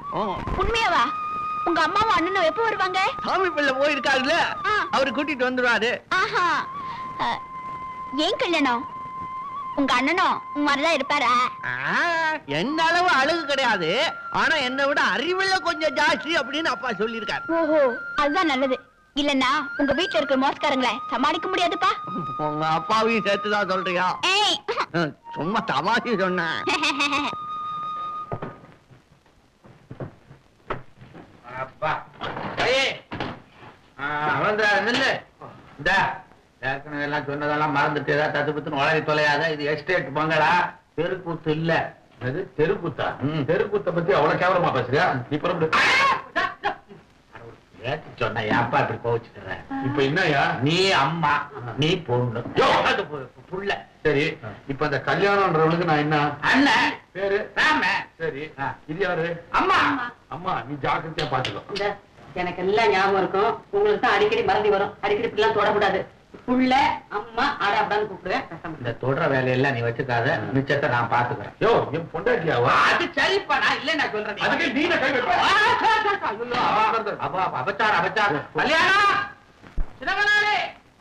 உண்மையாவா உங்க அம்மாவும் அண்ணனும் எப்போ வருவாங்க சாமி பிள்ளை போயிருக்காருல்ல ஆ. அவரு கூட்டிட்டு வந்துருவாரு ஆஹா அஹ், ஏன் கல்யாணம் உங்க அண்ணனும் உங்க மாதிரிதான் இருப்பாரா ஆ, என்ன அளவு அழகு கிடையாது ஆனா என்னை விட அறிவுல கொஞ்சம் ஜாஸ்தி அப்படின்னு அப்பா சொல்லியிருக்காரு ஓஹோ அதுதான் நல்லது இல்லன்னா உங்க வீட்டுல இருக்கிற மோசக்காரங்களை சமாளிக்க முடியாதுப்பா உங்க அப்பாவையும் சேர்த்துதான் சொல்றியா ஏய் ம், சும்மா தமாஷி சொன்னேன் அப்பா ஐயே வந்தா நில்லு இந்த ஏற்கனவே எல்லாம் சொன்னதெல்லாம் மறந்துட்டு ஏதாவது தத்து புத்துன்னு உளறி தொலையாத இது எஸ்டேட் பங்களா தெருக்கூத்து இல்ல அது தெருக்கூத்தா தெருக்கூத்த பத்தி அவ்வளவு கேவலமா பேசுறியா நீ புறப்படு ஏத்தி சொன்ன ஏப்பா இப்படி கோவிச்சுக்கிற இப்ப என்னயா நீ அம்மா நீ பொண்ணு யோ, அது பு- புள்ள சரி இப்ப இந்த கல்யாணம்ன்றவனுக்கு நான் என்ன அண்ணன் பேரு ராம சரி இது யாரு அம்மா அம்மா நீ ஜாக்கிரதையா பாத்துக்கோ இந்த எனக்கு எல்லாம் ஞாபகம் இருக்கும் உங்களுக்கு தான் அடிக்கடி மறந்து வரும் அடிக்கடி இப்படிலாம் தொடக்கூடாது புள்ள அம்மா ஆடா அப்படின்னு கூப்பிடுவேன் பேசாம இந்த தொடர வேலையெல்லாம் நீ வச்சுக்காத மிச்சத்தை நான் பாத்துக்கிறேன் யோ என் பொண்டாட்டியாவா அது சரிப்பா நான் இல்ல நான் சொல்றேன் அதுக்கு நீ கை அப்பா அபச்சார் அபச்சார் கல்யாணம் சிதம்பரனாரே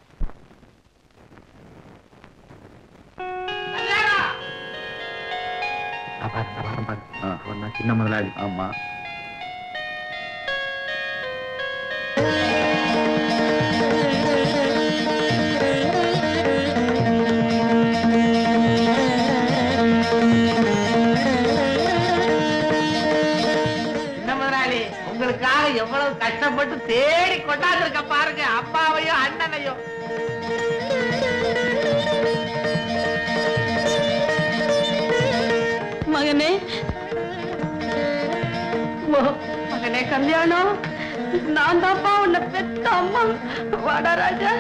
சின்ன முதலாளி ஆமா சின்ன முதலாளி உங்களுக்காக எவ்வளவு கஷ்டப்பட்டு தேடி கொண்டாந்துருக்க பாருங்க அப்பாவையும் அண்ணனையும் மகனே ஓ, மகனே கல்யாணம் நான் தான்ப்பா உன்னை பெத்த அம்மா வாடா ராஜா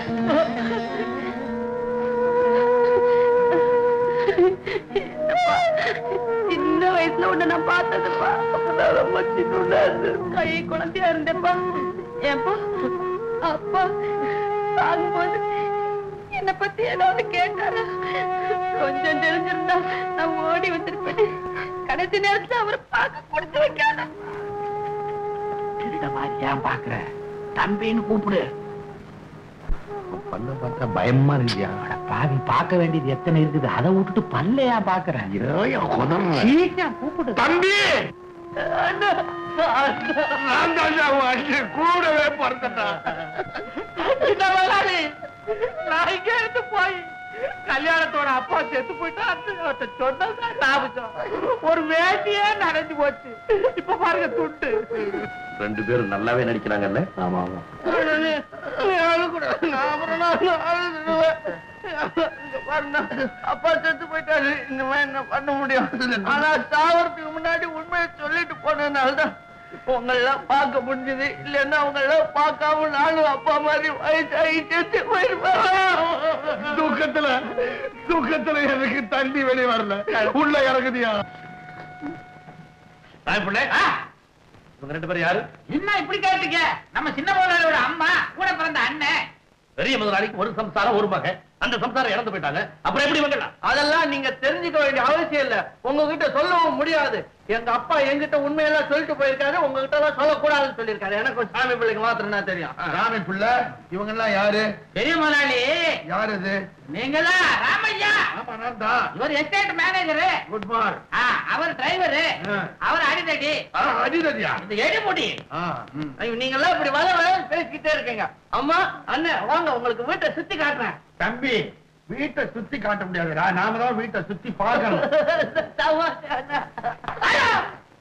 அப்பா, சின்ன வயசுல உன்னை நான் பார்த்ததுப்பா அப்பதான் ரொம்ப சின்ன கை குழந்தையா இருந்தேன்ப்பா ஏப்பா அப்பா சாகும்போது என்ன பத்தி ஏதாவது கேட்டாரா கொஞ்சம் தெரிஞ்சிருந்தா நான் ஓடி வந்திருப்பேன் கடைசி நேரத்துல அவர் பார்க்க கொடுத்து வைக்காத திருட மாதிரி ஏன் பாக்குற தம்பின்னு கூப்பிடு பல்ல பார்த்தா பயமா இருக்கியா பாவி பார்க்க வேண்டியது எத்தனை இருக்குது அதை விட்டுட்டு பல்லையா பாக்குறேன் சீக்கிரம் கூப்பிடு தம்பி நான் தான் கூடவே பிறந்தேன் சின்ன முதலாளி நான் இங்க இருந்து போய் கல்யாணத்தோட அப்பா செத்து போயிட்டா அந்த சொன்னதான் ஞாபகம் ஒரு வேட்டியே நனைஞ்சு போச்சு இப்ப பாருங்க துண்டு ரெண்டு பேரும் நல்லாவே நடிக்கிறாங்கல்ல ஆமா ஆமா அப்பா செத்து போயிட்டாரு இந்த மாதிரி என்ன பண்ண முடியும் ஆனா சாவறதுக்கு முன்னாடி உண்மையை சொல்லிட்டு போனதுனாலதான் இப்போ உங்க எல்லாம் பார்க்க முடிஞ்சது இல்லைன்னா அவங்க எல்லாம் பார்க்காம நானும் அப்பா மாதிரி வயசாகி செத்து போயிருப்பேன் தூக்கத்துல தூக்கத்துல எனக்கு தண்ணி வெளியே வரல உள்ள இறங்குதியா பிள்ளை இவங்க ரெண்டு பேரும் யாரு என்ன இப்படி கேட்டீங்க நம்ம சின்ன முதலாளியோட அம்மா கூட பிறந்த அண்ணன் பெரிய முதலாளிக்கு ஒரு சம்சாரம் ஒரு மகன் அந்த சம்சாரம் இறந்து போயிட்டாங்க அப்புறம் எப்படி இவங்கலாம் அதெல்லாம் நீங்க தெரிஞ்சுக்க வேண்டிய அவசியம் இல்ல உங்ககிட்ட சொல்லவும் முடியாது எங்க அப்பா என்கிட்ட உண்மையெல்லாம் சொல்லிட்டு போயிருக்காரு உங்ககிட்ட எல்லாம் சொல்லக்கூடாதுன்னு சொல்லியிருக்காரு எனக்கு ஒரு சாமி பிள்ளைக்கு மாத்திரம் தான் தெரியும் ராமன் பிள்ளை இவங்க எல்லாம் யாரு பெரிய முதலாளி யாரு இது நீங்க தான் ராமையா ஆமா நான் தான் இவர் எஸ்டேட் மேனேஜரு குட் மார்க் அவர் டிரைவரு ஆ. அவர் அடிதடி அடிதடியா இந்த எடுமுடி ஐயோ, நீங்க எல்லாம் இப்படி வள வளன்னு பேசிக்கிட்டே இருக்கீங்க அம்மா அண்ணன் வாங்க உங்களுக்கு வீட்டை சுத்தி காட்டுறேன் தம்பி வீட்டை சுத்தி காட்ட முடியாதுடா நாம தான் வீட்டை சுத்தி பார்க்கணும் தமாஷா, அண்ணா. ஐயா!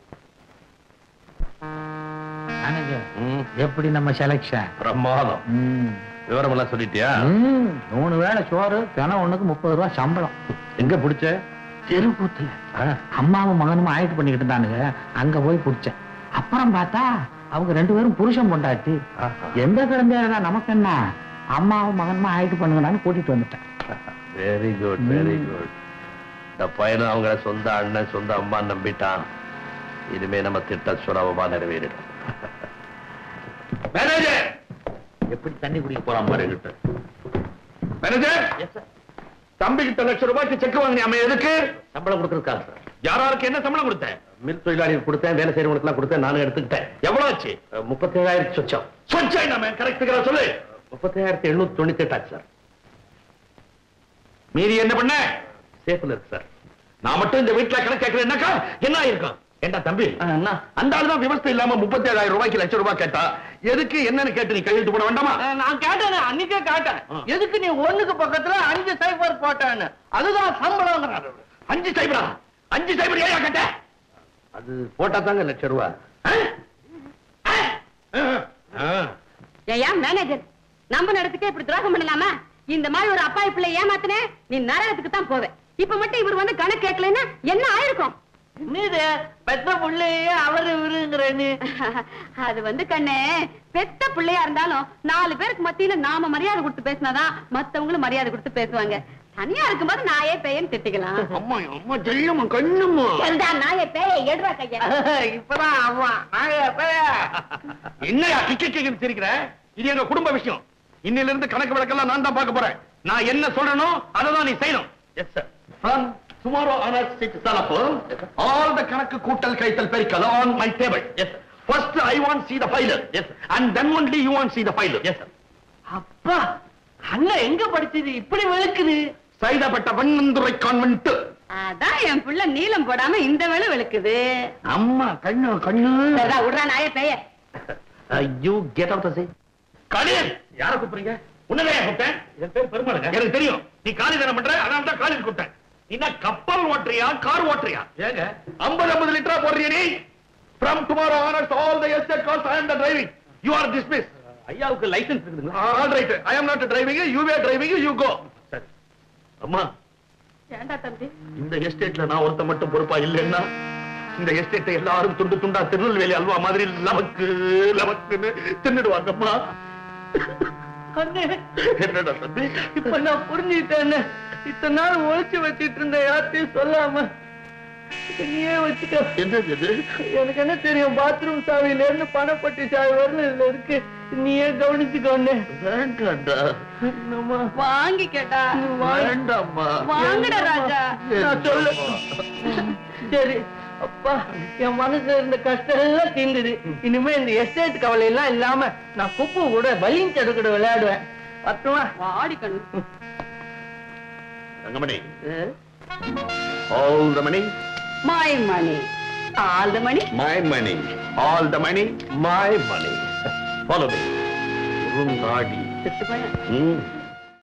மேனேஜர் எப்படி நம்ம செலக்ஷன் பிரமாதம் விவரம் எல்லாம் சொல்லிட்டியா மூணு வேளை சோறு தினம் ஒண்ணுக்கு முப்பது ரூபா சம்பளம் எங்க பிடிச்ச தெருக்கூத்துல அம்மாவும் மகனும் ஆயிட்டு பண்ணிக்கிட்டு இருந்தானுங்க அங்க போய் புடிச்சேன் அப்புறம் பார்த்தா அவங்க ரெண்டு பேரும் புருஷன் பொண்டாட்டி எந்த குழந்தையா நமக்கு என்ன அம்மாவும் மகனும் ஆயிட்டு பண்ணுங்கடான்னு கூட்டிட்டு வந்துட்டேன் வெரி குட் வெரி குட் இந்த பையனும் அவங்க சொந்த அண்ணன் சொந்த அம்மா நம்பிட்டான் இனிமே நம்ம திட்டம் சுலபமா நிறைவேறிடும் மேனேஜர் எப்படி தண்ணி குடிக்க போறான் பாரு என்கிட்ட மேனேஜர் தம்பி கிட்ட லட்சம் ரூபாய்க்கு செக் வாங்கினியாம எதுக்கு சம்பளம் கொடுக்கறதுக்காக சார் யாராருக்கு என்ன சம்பளம் கொடுத்தேன் மில் தொழிலாளிகள் கொடுத்தேன் வேலை செய்யறவங்களுக்கு எல்லாம் கொடுத்தேன் நானும் எடுத்துக்கிட்டேன் எவ்வளவு ஆச்சு முப்பத்தி ஏழாயிரம் சொச்சம் சொச்சா நம்ம கரெக்ட் சொல்லு முப்பத்தி ஏழாயிரத்தி எழுநூத்தி தொண்ணூத்தி எட்டாச்சு சார் மீதி என்ன பண்ண சேஃப்ல இருக்கு சார் நான் மட்டும் இந்த வீட்டுல கணக்கு கேட்கிறேன்னாக்கா என்ன ஆயிருக்கும் ஏண்டா தம்பி அண்ணா அந்த ஆளு தான் விவசாயம் இல்லாம முப்பத்தி ஏழாயிரம் ரூபாய்க்கு லட்சம் ரூபாய் கேட்டா எதுக்கு என்னன்னு கேட்டு நீ கையெழுத்து போட வேண்டாமா நான் கேட்டேன் அன்னைக்கே கேட்டேன் ஆ. எதுக்கு நீ ஒண்ணுக்கு பக்கத்துல அஞ்சு சைபர் போட்டான்னு அதுதான் சம்பளம்ங்கிறாரு அவரு. அஞ்சு சைபரா அஞ்சு சைபர் ஏயா கேட்ட அது போட்டா தாங்க லட்சம் ரூபாய் ஏயா மேனேஜர் நம்ம இடத்துக்கே இப்படி துரோகம் பண்ணலாமா இந்த மாதிரி ஒரு அப்பா பிள்ளை ஏமாத்தினே நீ நரகத்துக்கு தான் போவே இப்ப மட்டும் இவர் வந்து கணக்கு கேட்கலைன்னா என்ன ஆயிருக்கும் என்னது பெத்த புள்ளையே அவரு இவருங்கிற நீ அது வந்து கண்ணே பெத்த பிள்ளையா இருந்தாலும் நாலு பேருக்கு மத்தியில நாம மரியாதை கொடுத்து பேசினாதான் மத்தவங்களும் மரியாதை கொடுத்து பேசுவாங்க தனியா இருக்கும்போது நாயே பேயன்னு திட்டிக்கலாம் அம்மா அம்மா ஜெயம்மா கண்ணுமா சரிடா, நாயே பேய எடுறா கையா இப்பதான் ஆமா நாங்க எப்பயா என்னையா கிச்சு கிச்சு சிரிக்கிற இது எங்க குடும்ப விஷயம் இன்னில இருந்து கணக்கு வழக்கெல்லாம் நான் தான் பார்க்க போறேன் நான் என்ன சொல்றேனோ அதை தான் நீ செய்யணும் yes sir from tomorrow onwards sit up all the கணக்கு கூட்டல் கழித்தல் பெருக்கல் on my table yes sir. first i want see the file yes sir. and then only you want see the file yes sir. அப்பா அண்ணன் எங்க படிச்சது இப்படி வெளுக்குது சைதாப்பட்ட வண்ணந்துரை convent அதான் என் புள்ள நீளம் போடாம இந்த வேலை வெளுக்குது அம்மா கண்ணு கண்ணு சரிடா, விட்றா நாயே பேய யூ கெட் அவுட் சே காளியன் யார கூப்பிடுறீங்க உன்னதான் கூப்பிட்டேன் என் பேர் பெருமாளுங்க எனக்கு தெரியும் நீ காலி தானே பண்ற அதனால தான் காலில் கூப்பிட்டேன் நீ என்ன கப்பல் ஓட்டுறியா கார் ஓட்டுறியா ஏங்க 50 50 லிட்டரா போடுறிய நீ from tomorrow onwards all the estate cars I am the driving you are dismissed ஐயாவுக்கு லைசன்ஸ் இருக்குதுங்களா all right I am not driving you are driving you go சரி அம்மா ஏண்டா தம்பி இந்த எஸ்டேட்ல நான் ஒருத்த மட்டும் பொறுப்பா இல்லைன்னா இந்த எஸ்டேட்டை எல்லாரும் துண்டு துண்டா திருநெல்வேலி அல்வா மாதிரி லமக்கு லமக்குன்னு தின்னுடுவாங்கம்மா அண்ணே என்னடா தம்பி இப்ப நான் புரிஞ்சுக்கிட்டேன் இத்தனை நாள் ஒழிச்சு வச்சிட்டு இருந்த யார்ட்டையும் சொல்லாம இப்ப நீயே வச்சுக்க என்னது இது எனக்கு என்ன தெரியும் பாத்ரூம் சாவியில இருந்து பணப்பட்டி சாவி வரல இதுல இருக்கு நீயே கவனிச்சுக்கோண்ணே வேண்டாம்டா என்னம்மா வாங்கி கேட்டா வேண்டாம்மா வாங்கடா ராஜா நான் சொல்ல சரி அப்பா என் மனசுல இருந்த கஷ்டம் எல்லாம் தீர்ந்தது இனிமே இந்த எஸ்டேட் கவலை எல்லாம் இல்லாம நான் குப்பு கூட பலீன் செடு கூட விளையாடுவேன் பத்துமா வாடி கண்ணு Thangamani all the money my money all the money my money all the money my money follow me குறுங்காடி செத்து போய ம்